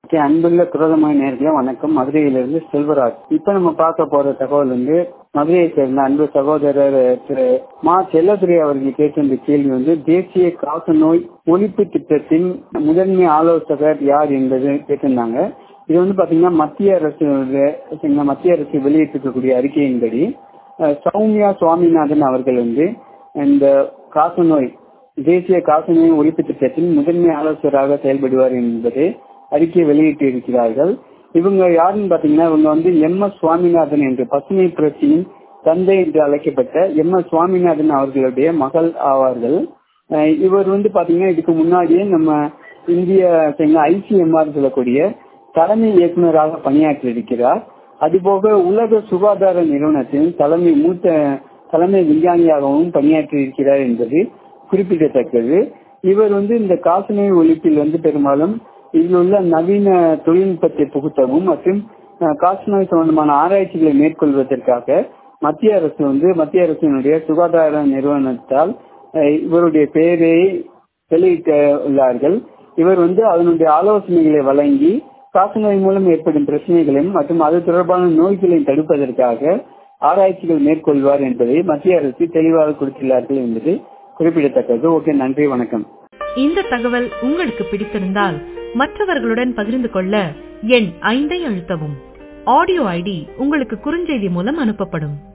okay, அன்புள்ள குரலமாய் நேர்களே வணக்கம் மதுரையிலிருந்து செல்வராஜ் இப்ப நம்ம பார்க்க போற தகவல் வந்து மதுரையை சேர்ந்த அன்பு சகோதரர் திரு மா செல்லதுரை அவர்கள் கேட்டிருந்த கேள்வி வந்து தேசிய காசநோய் ஒழிப்பு திட்டத்தின் முதன்மை ஆலோசகர் யார் என்பது கேட்டிருந்தாங்க இது வந்து பாத்தீங்கன்னா மத்திய அரசு மத்திய அரசு வெளியிட்டிருக்கக்கூடிய அறிக்கையின்படி அஹ், சௌமியா சுவாமிநாதன் அவர்கள் வந்து இந்த காசநோய் தேசிய காசநோய் ஒழிப்பு திட்டத்தின் முதன்மை ஆலோசகராக செயல்படுவார் என்பதை அறிக்கை வெளியிட்டு இருக்கிறார்கள் இவங்க யாருன்னு பாத்தீங்கன்னா இவங்க வந்து எம் எஸ் சுவாமிநாதன் என்று பசுமை புரட்சியின் தந்தை என்று அழைக்கப்பட்ட எம் எஸ் சுவாமிநாதன் அவர்களுடைய மகள் ஆவார்கள் அஹ் இவர் வந்து பாத்தீங்கன்னா இதுக்கு முன்னாடியே நம்ம இந்திய ஐசிஎம்ஆர் சொல்லக்கூடிய தலைமை இயக்குநராக பணியாற்றி இருக்கிறார் அதுபோக உலக சுகாதார நிறுவனத்தின் தலைமை மூத்த தலைமை விஞ்ஞானியாகவும் பணியாற்றி இருக்கிறார் என்பது குறிப்பிடத்தக்கது இவர் வந்து இந்த காசநோய் ஒழிப்பில் வந்து பெரும்பாலும் இதில் உள்ள நவீன தொழில்நுட்பத்தை புகுத்தவும் மற்றும் அஹ், காசநோய் சம்பந்தமான ஆராய்ச்சிகளை மேற்கொள்வதற்காக மத்திய அரசு வந்து மத்திய அரசினுடைய சுகாதார நிறுவனத்தால் அஹ், இவருடைய பெயரை வெளியிட்ட உள்ளார்கள் இவர் வந்து அதனுடைய ஆலோசனைகளை வழங்கி காசநோய் மூலம் ஏற்படும் பிரச்சனைகளையும் மற்றும் அது தொடர்பான நோய்களை தடுப்பதற்காக ஆராய்ச்சிகள் மேற்கொள்வார் என்பதை மத்திய அரசு தெளிவாக கொடுத்துள்ளார்கள் என்பது குறிப்பிடத்தக்கது ஓகே நன்றி வணக்கம் இந்த தகவல் உங்களுக்கு பிடித்திருந்தால் மற்றவர்களுடன் பகிர்ந்து கொள்ள எண் ஐந்தை அழுத்தவும் ஆடியோ ஐடி உங்களுக்கு குறுஞ்செய்தி மூலம் அனுப்பப்படும்